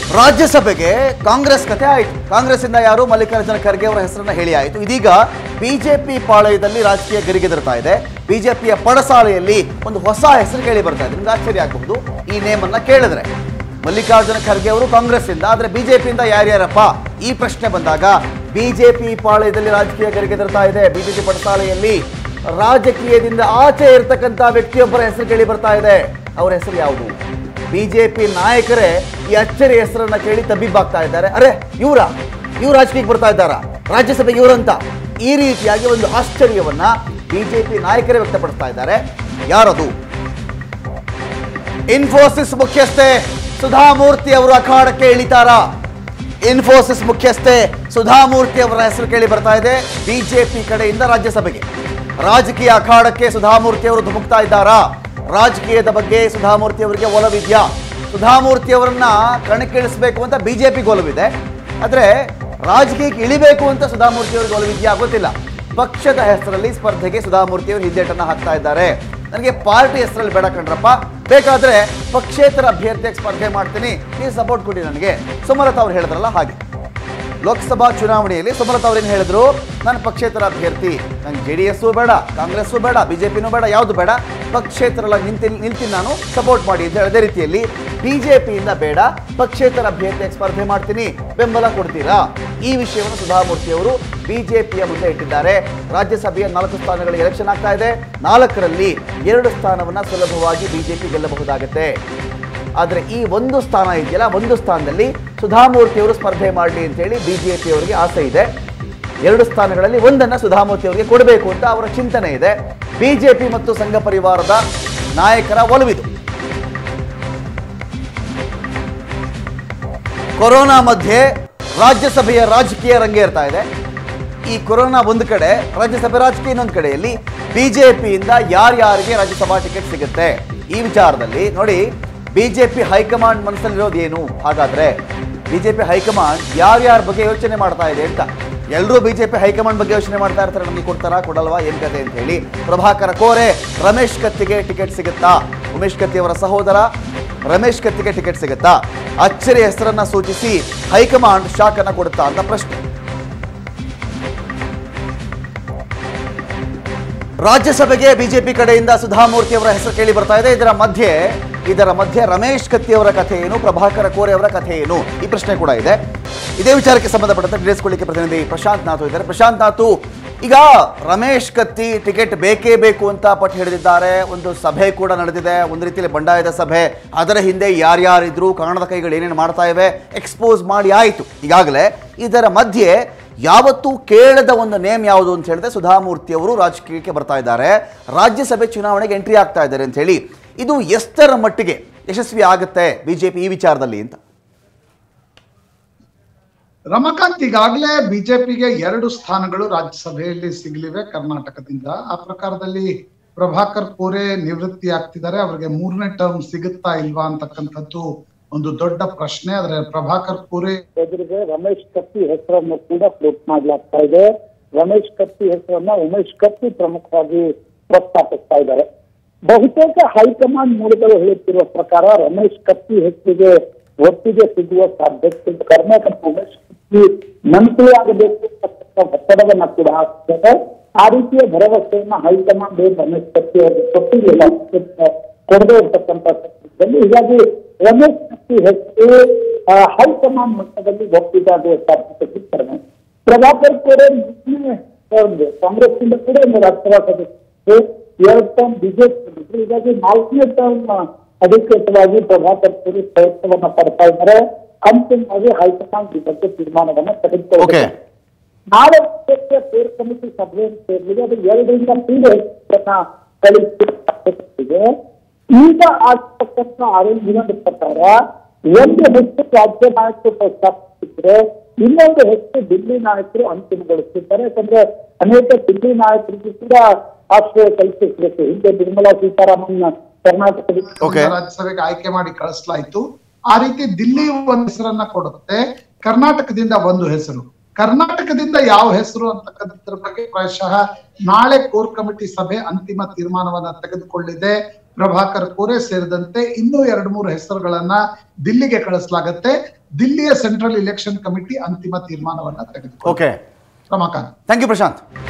ರಾಜ್ಯಸಭೆಗೆ ಕಾಂಗ್ರೆಸ್ ಕಥೆ ಆಯಿತು ಕಾಂಗ್ರೆಸ್ಸಿಂದ ಯಾರು ಮಲ್ಲಿಕಾರ್ಜುನ ಖರ್ಗೆ ಅವರ ಹೆಸರನ್ನ ಹೇಳಿ ಆಯಿತು ಇದೀಗ ಬಿಜೆಪಿ ಪಾಳಯದಲ್ಲಿ ರಾಜಕೀಯ ಗರಿಗೆದರ್ತಾ ಇದೆ ಬಿಜೆಪಿಯ ಪಡಸಾಲೆಯಲ್ಲಿ ಒಂದು ಹೊಸ ಹೆಸರು ಕೇಳಿ ಬರ್ತಾ ಇದೆ ನಿಮ್ಗೆ ಆಶ್ಚರ್ಯ ಆಗಬಹುದು ಈ ನೇಮ್ ಅನ್ನ ಕೇಳಿದ್ರೆ ಮಲ್ಲಿಕಾರ್ಜುನ ಖರ್ಗೆ ಅವರು ಕಾಂಗ್ರೆಸ್ಸಿಂದ ಆದ್ರೆ ಬಿಜೆಪಿಯಿಂದ ಯಾರ್ಯಾರಪ್ಪ ಈ ಪ್ರಶ್ನೆ ಬಂದಾಗ ಬಿಜೆಪಿ ಪಾಳಯದಲ್ಲಿ ರಾಜಕೀಯ ಗರಿಗೆದರ್ತಾ ಇದೆ ಬಿಜೆಪಿ ಪಡಸಾಲೆಯಲ್ಲಿ ರಾಜಕೀಯದಿಂದ ಆಚೆ ಇರತಕ್ಕಂತ ವ್ಯಕ್ತಿಯೊಬ್ಬರ ಹೆಸರು ಕೇಳಿ ಬರ್ತಾ ಇದೆ ಅವರ ಹೆಸರು ಯಾವುದು ಬಿಜೆಪಿ ನಾಯಕರೇ ಈ ಅಚ್ಚರಿ ಹೆಸರನ್ನ ಕೇಳಿ ತಬ್ಬಿಬ್ಬಾಗ್ತಾ ಇದ್ದಾರೆ ಅರೆ ಇವರ ಇವ್ರು ರಾಜಕೀಯಕ್ಕೆ ಬರ್ತಾ ಇದ್ದಾರಾ ರಾಜ್ಯಸಭೆಗೆ ಇವರಂತ ಈ ರೀತಿಯಾಗಿ ಒಂದು ಆಶ್ಚರ್ಯವನ್ನ ಬಿಜೆಪಿ ನಾಯಕರೇ ವ್ಯಕ್ತಪಡಿಸ್ತಾ ಇದ್ದಾರೆ ಯಾರದು ಇನ್ಫೋಸಿಸ್ ಮುಖ್ಯಸ್ಥೆ ಸುಧಾಮೂರ್ತಿ ಅವರು ಅಖಾಡಕ್ಕೆ ಇಳಿತಾರಾ ಇನ್ಫೋಸಿಸ್ ಮುಖ್ಯಸ್ಥೆ ಸುಧಾಮೂರ್ತಿ ಅವರ ಹೆಸರು ಕೇಳಿ ಬರ್ತಾ ಇದೆ ಬಿಜೆಪಿ ಕಡೆಯಿಂದ ರಾಜ್ಯಸಭೆಗೆ ರಾಜಕೀಯ ಅಖಾಡಕ್ಕೆ ಸುಧಾಮೂರ್ತಿ ಅವರು ಧುಮುಕ್ತಾ ಇದ್ದಾರಾ ರಾಜಕೀಯದ ಬಗ್ಗೆ ಸುಧಾಮೂರ್ತಿ ಅವರಿಗೆ ಒಲವಿದ್ಯಾ ಸುಧಾಮೂರ್ತಿ ಅವರನ್ನ ಕಣಕ್ಕಿಳಿಸಬೇಕು ಅಂತ ಬಿಜೆಪಿಗೆ ಒಲವಿದೆ ಆದ್ರೆ ರಾಜಕೀಯಕ್ಕೆ ಇಳಿಬೇಕು ಅಂತ ಸುಧಾಮೂರ್ತಿ ಅವರಿಗೆ ಒಲವಿದ್ಯಾ ಗೊತ್ತಿಲ್ಲ ಪಕ್ಷದ ಹೆಸರಲ್ಲಿ ಸ್ಪರ್ಧೆಗೆ ಸುಧಾಮೂರ್ತಿ ಅವರು ಹಿಂದೇಟನ್ನ ಹಾಕ್ತಾ ಇದ್ದಾರೆ ನನಗೆ ಪಾರ್ಟಿ ಹೆಸರಲ್ಲಿ ಬೇಡ ಕಣ್ರಪ್ಪ ಬೇಕಾದ್ರೆ ಪಕ್ಷೇತರ ಅಭ್ಯರ್ಥಿಯಾಗಿ ಸ್ಪರ್ಧೆ ಮಾಡ್ತೀನಿ ನೀವು ಸಪೋರ್ಟ್ ಕೊಡಿ ನನಗೆ ಸುಮಲತಾ ಅವ್ರು ಹೇಳಿದ್ರಲ್ಲ ಹಾಗೆ ಲೋಕಸಭಾ ಚುನಾವಣೆಯಲ್ಲಿ ಸುಮಲತಾ ಅವ್ರೇನು ಹೇಳಿದ್ರು ನಾನು ಪಕ್ಷೇತರ ಅಭ್ಯರ್ಥಿ ನಂಗೆ ಜೆ ಡಿ ಎಸ್ಸು ಬೇಡ ಕಾಂಗ್ರೆಸ್ಸು ಬೇಡ ಬಿಜೆಪಿನೂ ಬೇಡ ಯಾವುದು ಬೇಡ ಪಕ್ಷೇತರ ನಿಂತಿ ನಿಲ್ತೀನಿ ನಾನು ಸಪೋರ್ಟ್ ಮಾಡಿ ಅಂತ ಹೇಳಿದ ರೀತಿಯಲ್ಲಿ ಬಿಜೆಪಿಯಿಂದ ಬೇಡ ಪಕ್ಷೇತರ ಅಭ್ಯರ್ಥಿಯಾಗಿ ಸ್ಪರ್ಧೆ ಮಾಡ್ತೀನಿ ಬೆಂಬಲ ಕೊಡ್ತೀರಾ ಈ ವಿಷಯವನ್ನು ಸುಧಾಮೂರ್ತಿ ಅವರು ಬಿಜೆಪಿಯ ಮುಂದೆ ಇಟ್ಟಿದ್ದಾರೆ ರಾಜ್ಯಸಭೆಯ ನಾಲ್ಕು ಸ್ಥಾನಗಳ ಎಲೆಕ್ಷನ್ ಆಗ್ತಾ ಇದೆ ನಾಲ್ಕರಲ್ಲಿ ಎರಡು ಸ್ಥಾನವನ್ನ ಸುಲಭವಾಗಿ ಬಿಜೆಪಿ ಗೆಲ್ಲಬಹುದಾಗತ್ತೆ ಆದರೆ ಈ ಒಂದು ಸ್ಥಾನ ಇದೆಯಲ್ಲ ಒಂದು ಸ್ಥಾನದಲ್ಲಿ ಸುಧಾಮೂರ್ತಿ ಅವರು ಸ್ಪರ್ಧೆ ಮಾಡಲಿ ಅಂತೇಳಿ ಬಿಜೆಪಿ ಅವರಿಗೆ ಆಸೆ ಇದೆ ಎರಡು ಸ್ಥಾನಗಳಲ್ಲಿ ಒಂದನ್ನು ಸುಧಾಮೂರ್ತಿ ಅವರಿಗೆ ಕೊಡಬೇಕು ಅಂತ ಅವರ ಚಿಂತನೆ ಇದೆ ಬಿಜೆಪಿ ಮತ್ತು ಸಂಘ ಪರಿವಾರದ ನಾಯಕರ ಒಲವಿದು ಕೊರೋನಾ ಮಧ್ಯೆ ರಾಜ್ಯಸಭೆಯ ರಾಜಕೀಯ ರಂಗೇರ್ತಾ ಇದೆ ಈ ಕೊರೋನಾ ಒಂದು ಕಡೆ ರಾಜ್ಯಸಭೆ ರಾಜಕೀಯ ಇನ್ನೊಂದು ಕಡೆಯಲ್ಲಿ ಬಿಜೆಪಿಯಿಂದ ಯಾರ್ಯಾರಿಗೆ ರಾಜ್ಯಸಭಾ ಟಿಕೆಟ್ ಸಿಗುತ್ತೆ ಈ ವಿಚಾರದಲ್ಲಿ ನೋಡಿ ಬಿಜೆಪಿ ಹೈಕಮಾಂಡ್ ಮನಸ್ಸಲ್ಲಿರೋದು ಏನು ಹಾಗಾದ್ರೆ ಬಿಜೆಪಿ ಹೈಕಮಾಂಡ್ ಯಾರ್ಯಾರ ಬಗ್ಗೆ ಯೋಚನೆ ಮಾಡ್ತಾ ಇದೆ ಅಂತ ಎಲ್ಲರೂ ಬಿಜೆಪಿ ಹೈಕಮಾಂಡ್ ಬಗ್ಗೆ ಯೋಚನೆ ಮಾಡ್ತಾ ಇರ್ತಾರೆ ನಮಗೆ ಕೊಡ್ತಾರಾ ಕೊಡಲ್ವಾ ಏನ್ ಕತೆ ಅಂತ ಹೇಳಿ ಪ್ರಭಾಕರ ಕೋರೆ ರಮೇಶ್ ಕತ್ತಿಗೆ ಟಿಕೆಟ್ ಸಿಗುತ್ತಾ ಉಮೇಶ್ ಕತ್ತಿ ಅವರ ಸಹೋದರ ರಮೇಶ್ ಕತ್ತಿಗೆ ಟಿಕೆಟ್ ಸಿಗುತ್ತಾ ಅಚ್ಚರಿ ಹೆಸರನ್ನ ಸೂಚಿಸಿ ಹೈಕಮಾಂಡ್ ಶಾಕ್ ಅನ್ನ ಕೊಡುತ್ತಾ ಅಂತ ಪ್ರಶ್ನೆ ರಾಜ್ಯಸಭೆಗೆ ಬಿಜೆಪಿ ಕಡೆಯಿಂದ ಸುಧಾಮೂರ್ತಿ ಅವರ ಹೆಸರು ಕೇಳಿ ಬರ್ತಾ ಇದೆ ಇದರ ಮಧ್ಯೆ ಇದರ ಮಧ್ಯೆ ರಮೇಶ್ ಕತ್ತಿ ಅವರ ಕಥೆ ಏನು ಪ್ರಭಾಕರ ಕೋರೆ ಅವರ ಕಥೆ ಏನು ಈ ಪ್ರಶ್ನೆ ಕೂಡ ಇದೆ ಇದೇ ವಿಚಾರಕ್ಕೆ ಸಂಬಂಧಪಟ್ಟಂತೆ ತಿಳಿಸ್ಕೊಳ್ಳಿಕ್ಕೆ ಪ್ರತಿನಿಧಿ ಪ್ರಶಾಂತ್ ನಾಥು ಇದ್ದಾರೆ ಪ್ರಶಾಂತ್ ನಾಥು ಈಗ ರಮೇಶ್ ಕತ್ತಿ ಟಿಕೆಟ್ ಬೇಕೇ ಬೇಕು ಅಂತ ಪಟ್ಟು ಹಿಡಿದಿದ್ದಾರೆ ಒಂದು ಸಭೆ ಕೂಡ ನಡೆದಿದೆ ಒಂದು ರೀತಿಯಲ್ಲಿ ಬಂಡಾಯದ ಸಭೆ ಅದರ ಹಿಂದೆ ಯಾರ್ಯಾರಿದ್ರು ಕನ್ನಡದ ಕೈಗಳು ಏನೇನು ಮಾಡ್ತಾ ಇವೆ ಎಕ್ಸ್ಪೋಸ್ ಮಾಡಿ ಆಯಿತು ಈಗಾಗಲೇ ಇದರ ಮಧ್ಯೆ ಯಾವತ್ತೂ ಕೇಳದ ಒಂದು ನೇಮ್ ಯಾವುದು ಅಂತ ಹೇಳಿದ್ರೆ ಸುಧಾಮೂರ್ತಿ ಅವರು ರಾಜಕೀಯಕ್ಕೆ ಬರ್ತಾ ಇದ್ದಾರೆ ರಾಜ್ಯಸಭೆ ಚುನಾವಣೆಗೆ ಎಂಟ್ರಿ ಆಗ್ತಾ ಇದ್ದಾರೆ ಅಂತ ಹೇಳಿ ಇದು ಎಷ್ಟರ ಮಟ್ಟಿಗೆ ಯಶಸ್ವಿ ಆಗುತ್ತೆ ಬಿಜೆಪಿ ಈ ವಿಚಾರದಲ್ಲಿ ಅಂತ ರಮಾಕಾಂತ್ ಈಗಾಗಲೇ ಬಿಜೆಪಿಗೆ ಎರಡು ಸ್ಥಾನಗಳು ರಾಜ್ಯಸಭೆಯಲ್ಲಿ ಸಿಗಲಿವೆ ಕರ್ನಾಟಕದಿಂದ ಆ ಪ್ರಕಾರದಲ್ಲಿ ಪ್ರಭಾಕರ್ ಕೋರೆ ನಿವೃತ್ತಿ ಆಗ್ತಿದ್ದಾರೆ ಅವರಿಗೆ ಮೂರನೇ ಟರ್ಮ್ ಸಿಗುತ್ತಾ ಇಲ್ವಾ ಅಂತಕ್ಕಂಥದ್ದು ಒಂದು ದೊಡ್ಡ ಪ್ರಶ್ನೆ ಆದ್ರೆ ಪ್ರಭಾಕರ್ ಕೋರೆ ಎದುರಿಗೆ ರಮೇಶ್ ಕತ್ತಿ ಹೆಸರನ್ನು ಕೂಡ ಫ್ಲೋಟ್ ಮಾಡಲಾಗ್ತಾ ಇದೆ ರಮೇಶ್ ಕತ್ತಿ ಹೆಸರನ್ನ ಉಮೇಶ್ ಕತ್ತಿ ಪ್ರಮುಖವಾಗಿ ಪ್ರಸ್ತಾಪಿಸ್ತಾ ಇದ್ದಾರೆ ಬಹುತೇಕ ಹೈಕಮಾಂಡ್ ಮೂಲಗಳು ಹೇಳುತ್ತಿರುವ ಪ್ರಕಾರ ರಮೇಶ್ ಕತ್ತಿ ಹೆಸರಿಗೆ ಒಪ್ಪಿಗೆ ಸಿಗುವ ಸಾಧ್ಯತೆ ಕರ್ನಾಟಕ ಉಮೇಶ್ ಕತ್ತಿ ಮಂತ್ರಿಯಾಗಬೇಕು ಅಂತಕ್ಕಂಥ ಒತ್ತಡವನ್ನ ಕೂಡ ಹಾಕ್ತಾರೆ ಆ ರೀತಿಯ ಭರವಸೆಯನ್ನ ಹೈಕಮಾಂಡ್ ಏನ್ ರಮೇಶ್ ಕತ್ತಿ ಅವರಿಗೆ ಕೊಟ್ಟಿಲ್ಲ ಕೊಡದೇ ಇರ್ತಕ್ಕಂಥ ಸಂದರ್ಭದಲ್ಲಿ ಹೀಗಾಗಿ ರಮೇಶ್ ಕತ್ತಿ ಹೆಸರು ಆ, ಹೈಕಮಾಂಡ್ ಮಟ್ಟದಲ್ಲಿ ಒಪ್ಪಿಗಾಗುವ ಸಾಧ್ಯತೆ ಕಡಿಮೆ ಪ್ರಭಾಕರ್ ಕೂಡ ಮೊದಲನೇ ಒಂದು ಕಾಂಗ್ರೆಸ್ನಿಂದ ಕೂಡ ಒಂದು ರಾಜ್ಯಸಭಾ ಸದಸ್ಯರು ಎರಡು ಟರ್ಮ್ ಬಿಜೆಪಿ ಹೀಗಾಗಿ ನಾಲ್ಕನೇ ಟರ್ಮ್ ಅಧಿಕೃತವಾಗಿ ಪ್ರಭಾಕರ್ ಪುರಿ ಪ್ರಯತ್ನವನ್ನ ಪಡ್ತಾ ಇದ್ದಾರೆ ಅಂತಿಮವಾಗಿ ಹೈಕಮಾಂಡ್ ಈ ಬಗ್ಗೆ ತೀರ್ಮಾನವನ್ನ ಓಕೆ ತೆಗೆದುಕೊಳ್ಳುತ್ತೆ ನಾಳೆ ವಿಶೇಷ ಕೋರ್ ಕಮಿಟಿ ಸಭೆಯನ್ನು ಸೇರಲಿದೆ ಅದು ಎರಡರಿಂದ ಮೂರು ಹೆಚ್ಚನ್ನ ಕಳಿಸುವ ಸಾಧ್ಯತೆ ಇದೆ ಈಗ ಆಗ್ತಕ್ಕಂಥ ಅರೇಂಜ್ಮೆಂಟ್ ಪ್ರಕಾರ ಒಂದು ಹೆಚ್ಚು ರಾಜ್ಯ ನಾಯಕರು ಪ್ರಸ್ತಾಪಿಸಿದ್ರೆ ಇನ್ನೊಂದು ಹೆಚ್ಚು ದಿಲ್ಲಿ ನಾಯಕರು ಅಂತಿಮಗೊಳಿಸಿದ್ದಾರೆ ಯಾಕಂದ್ರೆ ಅನೇಕ ದಿಲ್ಲಿ ನಾಯಕರಿಗೂ ಕೂಡ ಆಶ್ರಯ ಕಲ್ಪಿಸಬೇಕು ಹಿಂದೆ ನಿರ್ಮಲಾ ಸೀತಾರಾಮನ್ ಕರ್ನಾಟಕದ Okay. ರಾಜ್ಯಸಭೆಗೆ ಆಯ್ಕೆ ಮಾಡಿ ಕಳಿಸಲಾಯ್ತು ಆ ರೀತಿ ದಿಲ್ಲಿ ಒಂದು ಹೆಸರನ್ನ ಕೊಡುತ್ತೆ ಕರ್ನಾಟಕದಿಂದ ಒಂದು ಹೆಸರು ಕರ್ನಾಟಕದಿಂದ ಯಾವ ಹೆಸರು ಅಂತಕ್ಕಂಥದ್ರ ಬಗ್ಗೆ ಪ್ರಾಯಶಃ ನಾಳೆ ಕೋರ್ ಕಮಿಟಿ ಸಭೆ ಅಂತಿಮ ತೀರ್ಮಾನವನ್ನ ತೆಗೆದುಕೊಳ್ಳಿದೆ ಪ್ರಭಾಕರ್ ಕೋರೆ ಸೇರಿದಂತೆ ಇನ್ನೂ ಎರಡು ಮೂರು ಹೆಸರುಗಳನ್ನ ದಿಲ್ಲಿಗೆ ಕಳಿಸಲಾಗತ್ತೆ ದಿಲ್ಲಿಯ ಸೆಂಟ್ರಲ್ ಇಲೆಕ್ಷನ್ ಕಮಿಟಿ ಅಂತಿಮ ತೀರ್ಮಾನವನ್ನ ತೆಗೆದುಕೊಳ್ಳುತ್ತೆ okay Ramakant thank you Prashant